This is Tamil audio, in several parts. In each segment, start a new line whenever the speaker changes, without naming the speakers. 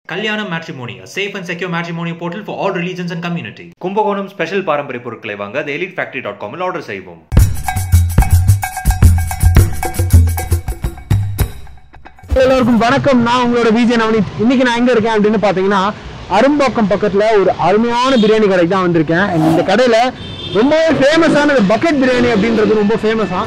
Kalyanam Matrimony, a safe and secure matrimony portal for all religions and community. Kumbakonam special பாரம்பரிய பொருட்களை வாங்க the elite factory டாட் காமில் ஆர்டர் செய்வோம்
எல்லோருக்கும் வணக்கம் நான் உங்களோட விஜய் நவனித் இன்னைக்கு நான் எங்க இருக்கேன் அப்படின்னு பாத்தீங்கன்னா அரும்பாக்கம் பக்கத்துல ஒரு அருமையான பிரியாணி கடைக்கு தான் வந்திருக்கேன் And இந்த கடையில ரொம்பவே ஃபேமஸான பக்கெட் பிரியாணி அப்படின்றது ரொம்ப ஃபேமஸா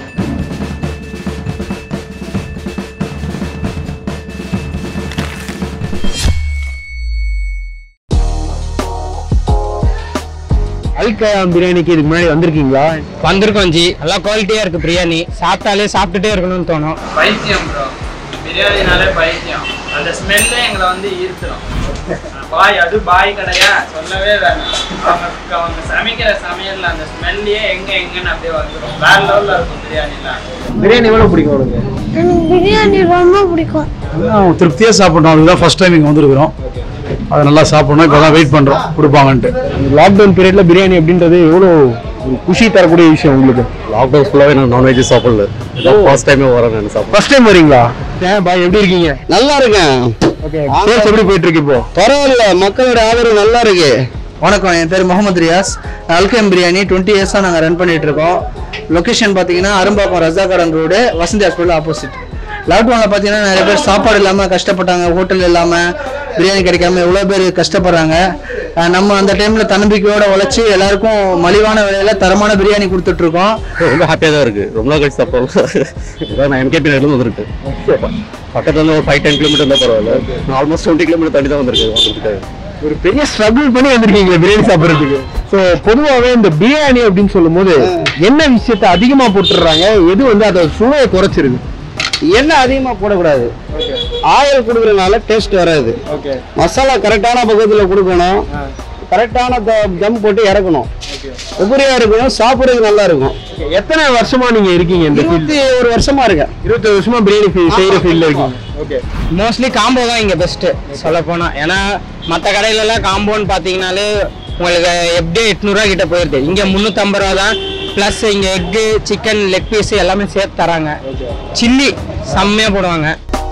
அல்கயாம் பிரியாணிக்கு இதுக்கு முன்னாடி வந்திருக்கீங்களா
வந்திருக்கோம் ஜி நல்லா குவாலிட்டியா இருக்கு பிரியாணி சாப்பிட்டாலே சாப்பிட்டுட்டே இருக்கணும்னு தோணும்
பைத்தியம் ப்ரோ பிரியாணினாலே பைத்தியம் அந்த ஸ்மெல்லே எங்களை வந்து ஈர்த்துரும் பாய் அது பாய் கடையா சொல்லவே வேணாம் அவங்க அவங்க சமைக்கிற சமையல்ல அந்த ஸ்மெல்லையே எங்க எங்கன்னு அப்படியே வந்துடும் வேற லெவல்ல இருக்கும் பிரியாணிலாம்
பிரியாணி எவ்வளவு பிடிக்கும் உங்களுக்கு
எனக்கு பிரியாணி ரொம்ப பிடிக்கும்
அதான் திருப்தியாக சாப்பிட்றோம் அதுதான் ஃபர்ஸ்ட் டைம் இங்கே வந்திருக்கிறோம் அதை நல்லா சாப்பிடணும் இப்போ தான் வெயிட் பண்ணுறோம் கொடுப்பாங்கன்ட்டு
லாக்டவுன் பீரியட்ல பிரியாணி அப்படின்றது எவ்வளோ ஒரு குஷி தரக்கூடிய விஷயம் உங்களுக்கு
லாக்டவுன் ஃபுல்லாகவே நான் நான்வெஜ் சாப்பிடல இதான் ஃபர்ஸ்ட் டைமே வரேன் நான் சாப்பிட
ஃபர்ஸ்ட் டைம் வரீங்களா ஏன் பாய் எப்படி இருக்கீங்க
நல்லா இருக்கேன்
ஓகே சேல்ஸ் எப்படி போயிட்டு இருக்கு இப்போ
பரவாயில்ல மக்களோட ஆதரவு நல்லா இருக்கு
வணக்கம் என் பேர் முகமது ரியாஸ் அல்கம் பிரியாணி டுவெண்ட்டி இயர்ஸாக நாங்கள் ரன் பண்ணிட்டு இருக்கோம் லொக்கேஷன் பார்த்தீங்கன்னா Arumbakkam Rajakaran road Vasanthi hospital opposite லாக்டவுனில் பார்த்தீங்கன்னா நிறைய பேர் சாப்பாடு இல்லாமல் கஷ்டப்பட்டாங்க ஹோட்டல் இல்லாமல் பிரியாணி கிடைக்காம எவ்வளோ பேர் கஷ்டப்படுறாங்க அஹ் நம்ம அந்த டைமில் தன்னம்பிக்கையோட உழைச்சி எல்லாருக்கும் மலிவான விலையில தரமான பிரியாணி கொடுத்துட்ருக்கோம்
ரொம்ப ஹாப்பியாக தான் இருக்குது ரொம்ப நாள் கழிச்சு சாப்பிடலாம் இதான் நான் எம்கேபி நகர்லேருந்து வந்துருக்கு பக்கத்துல இருந்து ஒரு ஃபைவ் டென் கிலோமீட்டர் தான் பரவாயில்ல ஆல்மோஸ்ட் டுவெண்ட்டி கிலோமீட்டர் தாண்டி தான் வந்திருக்கு வந்திருக்காங்க
ஒரு பெரிய ஸ்ட்ரகிள் பண்ணி வந்திருக்கீங்களா பிரியாணி சாப்பிட்றதுக்கு ஸோ பொதுவாகவே இந்த பிரியாணி அப்படின்னு சொல்லும்போது என்ன விஷயத்த அதிகமா போட்டுடுறாங்க எது வந்து அதை சுவையை குறைச்சிருக்கு
எண்ணெய் அதிகமா போடக்கூடாது ஆயில் கொடுக்கறதுனால டேஸ்ட் வராது
ஓகே
மசாலா கரெக்டான பக்கத்துல கொடுக்கணும் கரெக்டான தம் போட்டு இறக்கணும் உபரியா இருக்கணும் சாப்பிடுறதுக்கு நல்லா இருக்கும்
எத்தனை வருஷமா நீங்க இருக்கீங்க இந்த ஃபீல்ட்
இருபத்தி ஒரு வருஷமா இருக்கேன்
இருபத்தி வருஷமா பிரியாணி ஃபீல் செய்யற ஃபீல்ட்ல இருக்கீங்க ஓகே
மோஸ்ட்லி காம்போ தான் இங்க பெஸ்ட் சொல்ல போனா ஏன்னா மற்ற கடையில எல்லாம் காம்போன்னு பாத்தீங்கன்னாலே உங்களுக்கு எப்படி எட்நூறுவா கிட்ட போயிருது இங்க முந்நூற்றம்பது ரூபா தான் ப்ளஸ் இங்க எக்கு சிக்கன் லெக் பீஸ் எல்லாமே சேர்த்து தராங்க சில்லி செம்மையா போடுவாங்க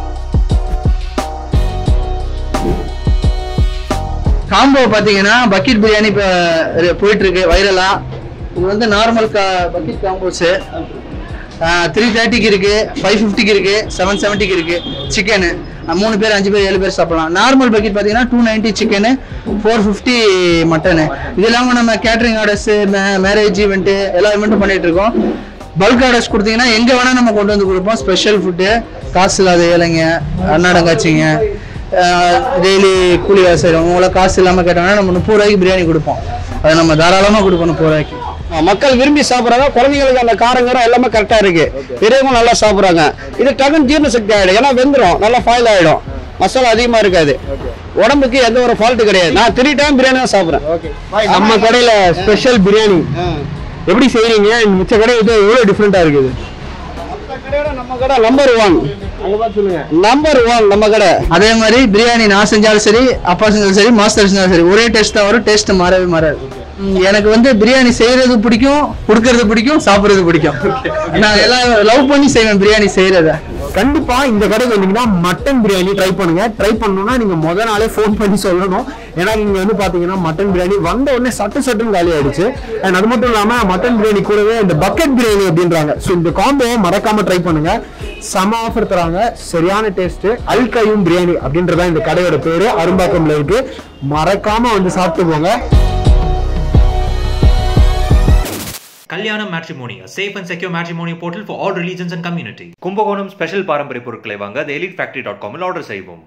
காம்போ பார்த்தீங்கன்னா பக்கெட் பிரியாணி இப்போ போயிட்டு இருக்கு வைரலா இது வந்து நார்மல் கா பக்கெட் காம்போஸு த்ரீ தேர்ட்டிக்கு இருக்கு ஃபைவ் ஃபிஃப்டிக்கு இருக்கு செவன் செவன்ட்டிக்கு இருக்கு சிக்கனு மூணு பேர் அஞ்சு பேர் ஏழு பேர் சாப்பிடலாம் நார்மல் பக்கெட் பார்த்தீங்கன்னா two ninety chicken four fifty mutton இது இல்லாமல் நம்ம கேட்ரிங் ஆர்டர்ஸு மேரேஜ் ஈவெண்ட்டு எல்லா ஈவெண்ட்டும் பண்ணிட்டு இருக்கோம் பல்க் ஆர்டர்ஸ் கொடுத்தீங்கன்னா எங்கே வேணால் நம்ம கொண்டு வந்து கொடுப்போம் ஸ்பெஷல் ஃபுட்டு காசு இல்லாத ஏழைங்க அன்னாடங்காச்சிங்க டெய்லி கூலி வேலை செய்கிறவங்க உங்களை காசு இல்லாமல் கேட்டாங்கன்னா நம்ம முப்பது ரூபாய்க்கு பிரியாணி கொடுப்போம் அதை நம்ம தாராளமாக கொடுப்போம் முப்பது ரூபாய்க்கு
மக்கள் விரும்பி சாப்பிட்றாங்க குழந்தைங்களுக்கு அந்த காரங்காரம் எல்லாமே கரெக்டா இருக்கு பெரியவங்க நல்லா சாப்பிட்றாங்க இது டக்குன்னு ஜீரண சக்தி ஆயிடும் ஏன்னா வெந்துடும் நல்லா ஃபாயில் ஆயிடும் மசாலா அதிகமா இருக்காது உடம்புக்கு எந்த ஒரு ஃபால்ட் கிடையாது நான் த்ரீ டைம் பிரியாணி தான் சாப்பிட்றேன்
நம்ம கடையில ஸ்பெஷல் பிரியாணி எப்படி செய்றீங்க மிச்ச கடை இது எவ்வளவு டிஃப்ரெண்டா இருக்குது
நம்ம கடை நம்பர் ஒன் நம்பர் ஒன் நம்ம கடை
அதே மாதிரி பிரியாணி நான் செஞ்சாலும் சரி அப்பா செஞ்சாலும் சரி மாஸ்டர் செஞ்சாலும் சரி ஒரே டேஸ்ட் தான் வரும் டேஸ்ட் மாறவே மாறாது ம், எனக்கு வந்து பிரியாணி செய்யறது பிடிக்கும் கொடுக்கறது பிடிக்கும் சாப்பிடுறது பிடிக்கும் நான் எல்லாம் லவ் பண்ணி செய்வேன் பிரியாணி செய்யறத
கண்டிப்பா இந்த கடைக்கு வந்தீங்கன்னா மட்டன் பிரியாணி ட்ரை பண்ணுங்க ட்ரை பண்ணணும்னா நீங்க முத நாளே ஃபோன் பண்ணி சொல்லணும் ஏன்னா நீங்க வந்து பாத்தீங்கன்னா மட்டன் பிரியாணி வந்த உடனே சட்டு சட்டுன்னு காலி ஆயிடுச்சு அண்ட் அது மட்டும் இல்லாம மட்டன் பிரியாணி கூடவே இந்த பக்கெட் பிரியாணி அப்படின்றாங்க ஸோ இந்த காம்போ மறக்காம ட்ரை பண்ணுங்க செம ஆஃபர் தராங்க சரியான டேஸ்ட் அல் கையும் பிரியாணி அப்படின்றதா இந்த கடையோட பேரு அரும்பாக்கம்ல இருக்கு மறக்காம வந்து சாப்பிட்டு போங்க
Kalyanam Matrimony, a safe and secure matrimony portal for all religions and community.
Kumbakonam special பாரம்பரிய பொருட்களை வாங்க the elite factory டாட் காமில் ஆர்டர் செய்வோம்